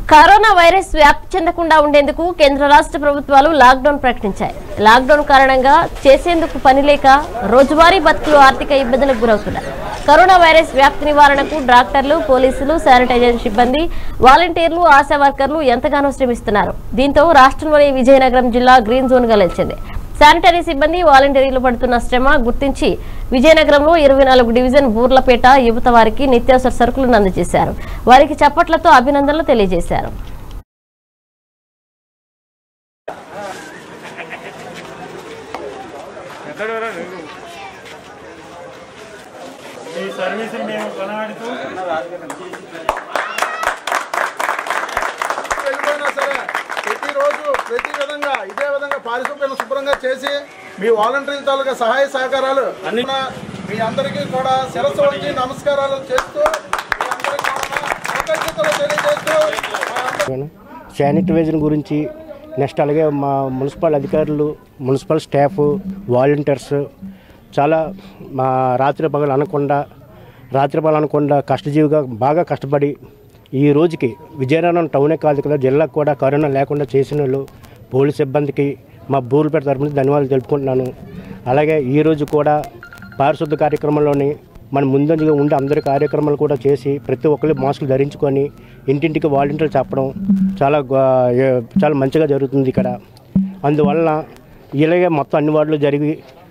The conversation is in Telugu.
కరోనా వైరస్ వ్యాప్తి చెందకుండా ఉండేందుకు కేంద్ర రాష్ట్ర ప్రభుత్వాలు లాక్డౌన్ ప్రకటించాయి లాక్డౌన్ కారణంగా చేసేందుకు పని లేక రోజువారీ బతుకులు ఆర్థిక ఇబ్బందులకు గురవుతున్నారు కరోనా వైరస్ వ్యాప్తి నివారణకు డాక్టర్లు పోలీసులు శానిటైజేషన్ సిబ్బంది వాలంటీర్లు ఆశా వర్కర్లు ఎంతగానో శ్రమిస్తున్నారు దీంతో రాష్ట్రంలోని విజయనగరం జిల్లా గ్రీన్ జోన్ గా నిలిచింది శానిటరీ సిబ్బంది వాలంటీర్లు పడుతున్న శ్రమ గుర్తించి విజయనగరంలో ఇరవై నాలుగు డివిజన్ బూర్లపేట యువత వారికి నిత్యావసర సరుకులను అందజేశారు వారికి చప్పట్లతో అభినందనలు తెలియజేశారు ఎక్కడెవరా నువ్వు ఈ సర్వీసులు మేము కొనబడుతూ వెళ్ళిపోయినా సరే ప్రతిరోజు ప్రతి విధంగా ఇదే విధంగా పారిశుభ్రం శుభ్రంగా చేసి మీ వాలంటీర్ల తాలూకా సహాయ సహకారాలు అన్ని మీ అందరికీ కూడా శిరస్సు వంచి నమస్కారాలు చేస్తూ మీ అందరికీ కూడా కృతజ్ఞతలు తెలియజేస్తూ మా అందరి- శానిటైజేషన్ గురించి నెక్స్ట్ అలాగే మా మున్సిపల్ అధికారులు మున్సిపల్ స్టాఫ్ వాలంటీర్స్ చాలా మా రాత్రి పగలు అనకుండా రాత్రి పగలు అనకుండా కష్టజీవిగా బాగా కష్టపడి ఈ రోజుకి విజయనగరం టౌనే కాదు కదా జిల్లాకు కూడా కరోనా లేకుండా చేసిన వాళ్ళు పోలీస్ సిబ్బందికి మా బూరుపేట తరపు నుంచి ధన్యవాదాలు తెలుపుకుంటున్నాను అలాగే ఈ రోజు కూడా పారిశుద్ధ కార్యక్రమంలోని మన ముందంజగా ఉండి అందరి కార్యక్రమాలు కూడా చేసి ప్రతి ఒక్కరు మాస్కులు ధరించుకొని ఇంటింటికి వాలంటీర్లు చెప్పడం చాలా గొ- ఏ- చాలా మంచిగా జరుగుతుంది ఇక్కడ అందువలన ఇలాగే మొత్తం అన్ని వార్డులు జరిగి